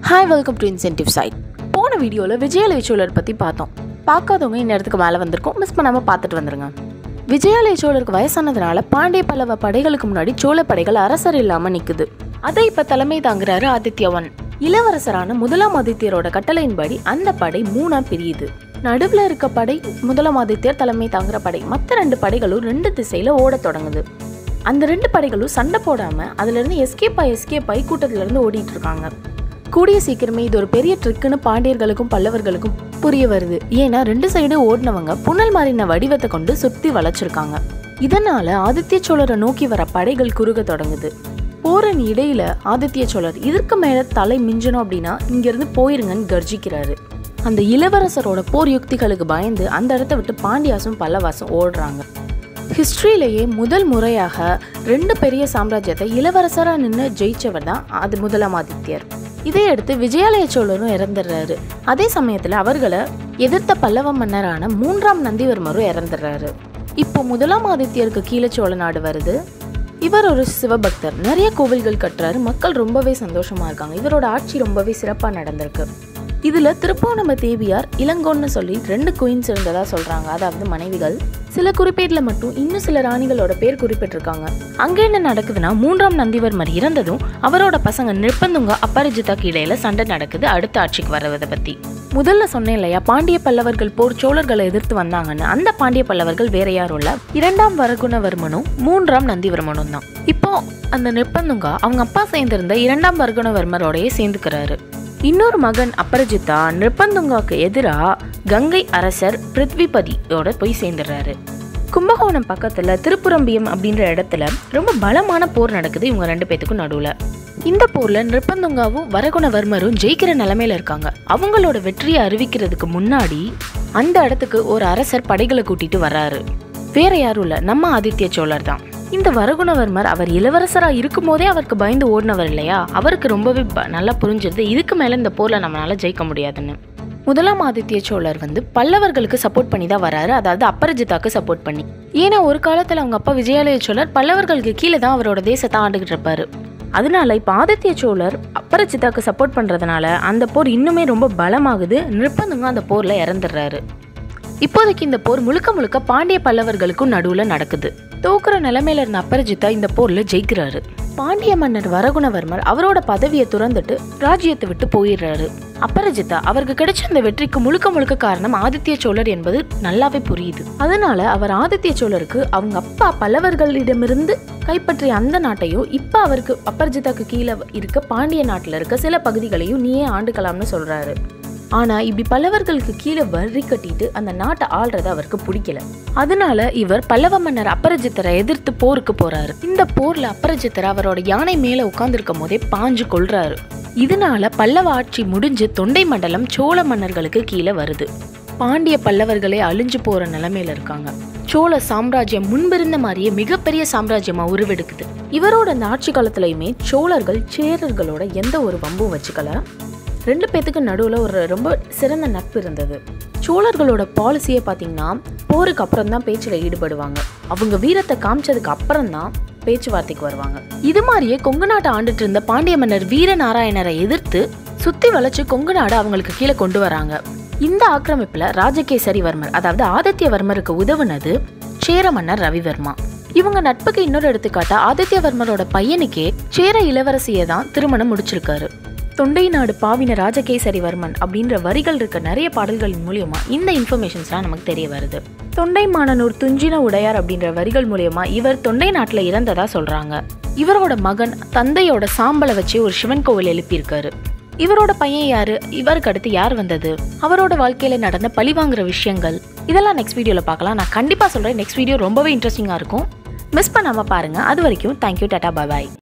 hi welcome to incentive side போன வீடியோவில் விஜயாலய சோழர் பற்றி பார்த்தோம் பார்க்காதவங்க இந்த இடத்துக்கு மேலே வந்திருக்கோம் மிஸ் பண்ணாமல் பார்த்துட்டு வந்துருங்க விஜயாலய சோழருக்கு வயசானதுனால பாண்டிய பல்லவ படைகளுக்கு முன்னாடி சோழ படைகள் அரசர் இல்லாமல் நிற்குது அதை இப்போ தலைமை தாங்குறாரு ஆதித்யவன் இளவரசரான முதலாம் ஆதித்யரோட கட்டளையின்படி அந்த படை மூணா பிரியுது நடுவில் இருக்க படை முதலாம் ஆதித்யர் தலைமை தாங்குற படை மற்ற ரெண்டு படைகளும் ரெண்டு திசையில ஓடத் தொடங்குது அந்த ரெண்டு படைகளும் சண்டை போடாம அதுல இருந்து எஸ்கேப் ஆகி எஸ்கேப் ஆகி கூட்டத்துல இருந்து ஓடிட்டு இருக்காங்க கூடிய சீக்கிரமே இது ஒரு பெரிய ட்ரிக்குன்னு பாண்டியர்களுக்கும் பல்லவர்களுக்கும் புரிய வருது ஏன்னா ரெண்டு சைடு ஓடினவங்க புனல் மாறின வடிவத்தை கொண்டு சுத்தி வளைச்சிருக்காங்க இதனால ஆதித்ய சோழரை நோக்கி வர படைகள் குறுக தொடங்குது போரின் இடையில ஆதித்ய சோழர் இதற்கு மேல தலை மிஞ்சணும் அப்படின்னா இங்க இருந்து போயிருங்கன்னு கர்ஜிக்கிறாரு அந்த இளவரசரோட போர் யுக்திகளுக்கு பயந்து அந்த இடத்த விட்டு பாண்டியாசும் பல்லவாசும் ஓடுறாங்க ஹிஸ்ட்ரியிலேயே முதல் முறையாக ரெண்டு பெரிய சாம்ராஜ்யத்தை இளவரசராக நின்று ஜெயிச்சவர் தான் அது முதலாம் ஆதித்யர் இதையடுத்து விஜயாலய சோழரும் இறந்துடுறாரு அதே சமயத்தில் அவர்களை எதிர்த்த பல்லவ மன்னரான மூன்றாம் நந்திவர்மரும் இறந்துடுறாரு இப்போ முதலாம் ஆதித்யருக்கு கீழே சோழ நாடு வருது இவர் ஒரு சிவபக்தர் நிறைய கோவில்கள் கட்டுறாரு மக்கள் ரொம்பவே சந்தோஷமா இருக்காங்க இவரோட ஆட்சி ரொம்பவே சிறப்பாக நடந்திருக்கு இதுல திருப்போணம தேவியார் இளங்கோன்னு சொல்லி ரெண்டு குயின்ஸ் இருந்ததா சொல்றாங்க அதாவது மனைவிகள் சில குறிப்பேட்ல மட்டும் இன்னும் சில ராணிகளோட பேர் குறிப்பிட்டிருக்காங்க அங்க என்ன நடக்குதுன்னா மூன்றாம் நந்திவர்மர் இறந்ததும் அவரோட பசங்க நிர்பந்துங்க அபரிஜிதாக்கு இடையில சண்டை நடக்குது அடுத்த ஆட்சிக்கு வர்றதை பத்தி முதல்ல சொன்னேன் இல்லையா பாண்டிய பல்லவர்கள் போர் சோழர்களை எதிர்த்து வந்தாங்கன்னு அந்த பாண்டிய பல்லவர்கள் வேற யாரும் இல்ல இரண்டாம் வரகுணவர்மனும் மூன்றாம் நந்திவர்மனும் தான் இப்போ அந்த நிர்பந்துங்க அவங்க அப்பா சேர்ந்திருந்த இரண்டாம் வர்குணவர்மரோடயே சேர்ந்துக்கிறாரு இன்னொரு மகன் அபரஜித்தா நிர்பந்துங்காக்கு எதிராக கங்கை அரசர் பிருத்விபதியோட போய் சேர்ந்துடுறாரு கும்பகோணம் பக்கத்துல திருப்புரம்பியம் அப்படின்ற இடத்துல ரொம்ப பலமான போர் நடக்குது இவங்க ரெண்டு பேத்துக்கும் நடுவுல இந்த போர்ல நிர்பந்துங்காவும் வரகுணவர்மரும் ஜெயிக்கிற நிலைமையில இருக்காங்க அவங்களோட வெற்றியை அறிவிக்கிறதுக்கு முன்னாடி அந்த இடத்துக்கு ஒரு அரசர் படைகளை கூட்டிட்டு வர்றாரு வேற யாரும் இல்ல நம்ம ஆதித்ய சோழர் தான் இந்த வரகுணவர்மர் அவர் இளவரசரா இருக்கும் போதே அவருக்கு பயந்து ஓடினவர் இல்லையா அவருக்கு ரொம்பவே ப- நல்லா புரிஞ்சிருது இதுக்கு மேல இந்த போர்ல நம்மளால ஜெயிக்க முடியாதுன்னு முதலாம் ஆதித்ய சோழர் வந்து பல்லவர்களுக்கு சப்போர்ட் பண்ணி தான் வராரு அதாவது அப்பரஜித்தாக்கு சப்போர்ட் பண்ணி ஏன்னா ஒரு காலத்துல அவங்க அப்பா விஜயாலய சோழர் பல்லவர்களுக்கு கீழே தான் அவரோட தேசத்தை ஆண்டுகிட்டு இருப்பாரு அதனால இப்ப ஆதித்ய சோழர் அப்பரஜித்தாக்கு சப்போர்ட் பண்றதுனால அந்த போர் இன்னுமே ரொம்ப பலமாகுது நிர்பந்தங்க அந்த போர்ல இறந்துடுறாரு இப்போதைக்கு இந்த போர் முழுக்க முழுக்க பாண்டிய பல்லவர்களுக்கும் நடுவுல நடக்குது தோக்குற நிலைமையில இருந்த அப்பரஜித்தா இந்த போர்ல ஜெயிக்கிறாரு பாண்டிய மன்னர் வரகுணவர்மர் அவரோட பதவியை துறந்துட்டு ராஜ்யத்தை விட்டு போயிடுறாரு அப்பரஜித்தா அவருக்கு கிடைச்ச அந்த வெற்றிக்கு முழுக்க முழுக்க காரணம் ஆதித்ய சோழர் என்பது நல்லாவே புரியுது அதனால அவர் ஆதித்ய சோழருக்கு அவங்க அப்பா பல்லவர்களிடமிருந்து கைப்பற்றிய அந்த நாட்டையும் இப்ப அவருக்கு அப்பரஜித்தாக்கு கீழே இருக்க பாண்டிய நாட்டுல இருக்க சில பகுதிகளையும் நீயே ஆண்டுக்கலாம்னு சொல்றாரு ஆனா இப்படி பல்லவர்களுக்கு கீழே வரி கட்டிட்டு அந்த நாட்டை ஆள்றது அவருக்கு பிடிக்கல அதனால இவர் பல்லவ மன்னர் அப்பரஜித்தரை எதிர்த்து போருக்கு போறாரு இந்த போர்ல அப்பரஜித்தர் அவரோட யானை மேல உட்கார்ந்திருக்கும் போதே பாஞ்சு கொள்றாரு இதனால பல்லவ ஆட்சி முடிஞ்சு தொண்டை மண்டலம் சோழ மன்னர்களுக்கு கீழே வருது பாண்டிய பல்லவர்களே அழிஞ்சு போற நிலைமையில இருக்காங்க சோழ சாம்ராஜ்யம் முன்பிருந்த மாதிரியே மிகப்பெரிய சாம்ராஜ்யமா உருவெடுக்குது இவரோட அந்த ஆட்சி காலத்துலயுமே சோழர்கள் சேரர்களோட எந்த ஒரு வம்பும் வச்சுக்கல ரெண்டு பேத்துக்கு நடுவில் ஒரு ரொம்ப சிறந்த நட்பு இருந்தது சோழர்களோட பாலிசியை பார்த்தீங்கன்னா போருக்கு அப்புறம் தான் பேச்சில் ஈடுபடுவாங்க அவங்க வீரத்தை காமிச்சதுக்கு அப்புறம் தான் பேச்சுவார்த்தைக்கு வருவாங்க இது மாதிரியே கொங்கு நாட்டை ஆண்டுட்டு இருந்த பாண்டிய மன்னர் வீரநாராயணரை எதிர்த்து சுத்தி வளைச்சு கொங்கு நாடு அவங்களுக்கு கீழே கொண்டு வராங்க இந்த ஆக்கிரமிப்புல ராஜகேசரிவர்மர் அதாவது ஆதித்யவர்மருக்கு உதவுனது சேர மன்னர் ரவிவர்மா இவங்க நட்புக்கு இன்னொரு எடுத்துக்காட்டா ஆதித்யவர்மரோட பையனுக்கே சேர இளவரசியை தான் திருமணம் முடிச்சிருக்காரு தொண்டை நாடு பாவின ராஜகேசரிவர்மன் அப்படின்ற வரிகள் இருக்க நிறைய பாடல்களின் மூலியமா இந்த இன்ஃபர்மேஷன்ஸ்லாம் நமக்கு தெரிய வருது தொண்டை மானனூர் துஞ்சின உடையார் அப்படின்ற வரிகள் மூலியமா இவர் தொண்டை நாட்டுல இறந்ததா சொல்றாங்க இவரோட மகன் தந்தையோட சாம்பலை வச்சு ஒரு சிவன் கோவில் எழுப்பியிருக்காரு இவரோட பையன் யாரு இவருக்கு அடுத்து யார் வந்தது அவரோட வாழ்க்கையில நடந்த பழிவாங்குற விஷயங்கள் இதெல்லாம் நெக்ஸ்ட் வீடியோல பார்க்கலாம் நான் கண்டிப்பா சொல்றேன் நெக்ஸ்ட் வீடியோ ரொம்பவே இன்ட்ரெஸ்டிங்கா இருக்கும் மிஸ் பண்ணாம பாருங்க அது வரைக்கும் தேங்க்யூ டாடா பாய்